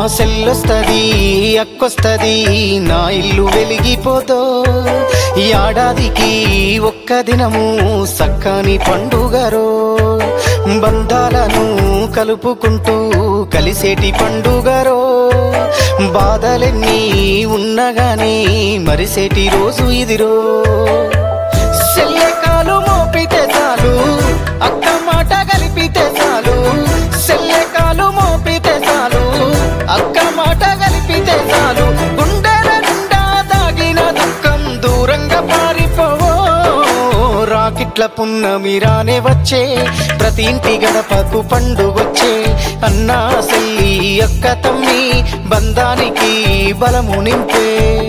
సెల్లొస్తది అక్కొస్తది నా ఇల్లు వెలిగిపోతో ఏడాదికి ఒక్క దినము సక్కని పండుగరో బంధాలను కలుపుకుంటూ కలిసేటి పండుగరో బాధలెన్ని ఉన్నగాని మరిసేటి రోజు ఇదిరో సెల్లెకాలు మోపితే చాలు అక్క మాట కలిపితే చాలు సెల్లెకాలు మోపితే చాలు అక్క మాట కలిపితే చాలు గుండెల నిండా దాగిన దుఃఖం దూరంగా పారిపోవో రాకిట్ల పున్నమి రానే వచ్చే ప్రతి ఇంటి గడపకు పండుగొచ్చే అన్నా సెల్లి అక్క తమ్మి బంధానికి బలము నింపే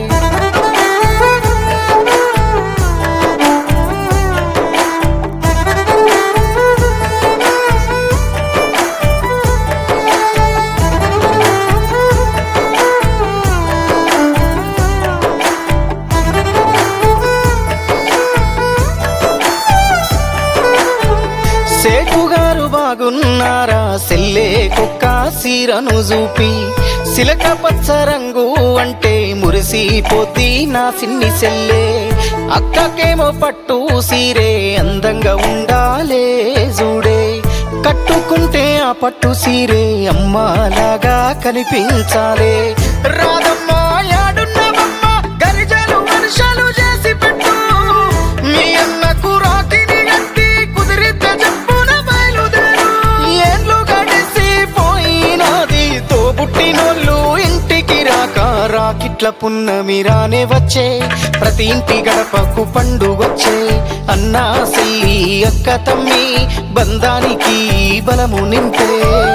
సేటు గారు బాగున్నారా సెల్లే కుక్క సీరను చూపి సిలక పచ్చ రంగు అంటే మురిసిపోద్ది నా సిన్ని సెల్లే అక్కకేమో పట్టు సీరే అందంగా ఉండాలే చూడే కట్టుకుంటే ఆ పట్టు సీరే అమ్మలాగా కనిపించాలే రాదమ్మా యాడున్నవమ్మా గరిజలు వర్షాలు చేసి పెట్టు మీ అన్నకు రాతిని గట్టి కుదిరితే చెప్పున బయలుదేరు ఏళ్ళు గడిసి పోయినది తోబుట్టినోళ్ళు ఇంటికి రాక రాకిట్ల పున్నమి రానే వచ్చే ప్రతి ఇంటి గడపకు పండుగొచ్చే అన్నా సెల్లి అక్క తమ్మి బంధానికి బలము నింపే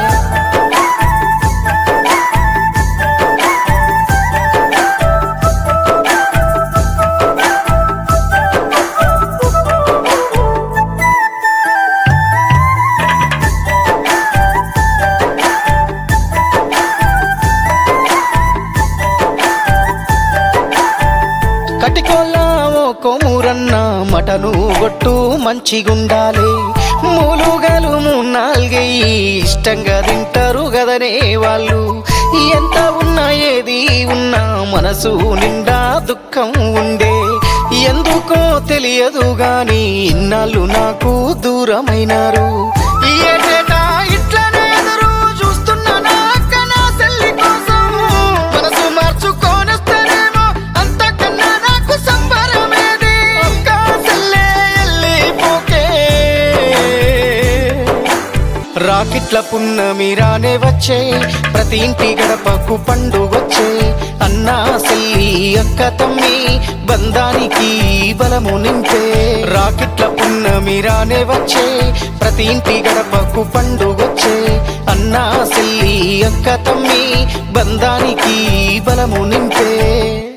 కటికోళ్ళ ఓ కొమురన్న మటను గొట్టు మంచిగుండాలి మూలుగలు నాలుగయ్యి ఇష్టంగా తింటారు గదనే వాళ్ళు ఎంత ఉన్నా ఏది ఉన్నా మనసు నిండా దుఃఖం ఉండే ఎందుకో తెలియదు గాని ఇన్నాళ్ళు నాకు దూరమైనారు ఏటేటా ఇట్లనే ఎదురు చూస్తున్నా నా అక్క నా చెల్లి కోసం మనసు మార్చుకోనొస్తానేమో అంతకన్నా నాకు సంబరమేది అక్క చెల్లె వెళ్ళిపోకే రాకిట్ల పున్నమి రానే వచ్చే ప్రతి ఇంటి గడపకు పండుగొచ్చే అన్నా సెల్లి అక్క తమ్మి బంధానికి బలము నింపే రాకిట్ల పున్నమి రానే వచ్చే ప్రతి ఇంటి గడపకు పండుగొచ్చే అన్నా సెల్లి అక్క తమ్మి బంధానికి బలము నింపే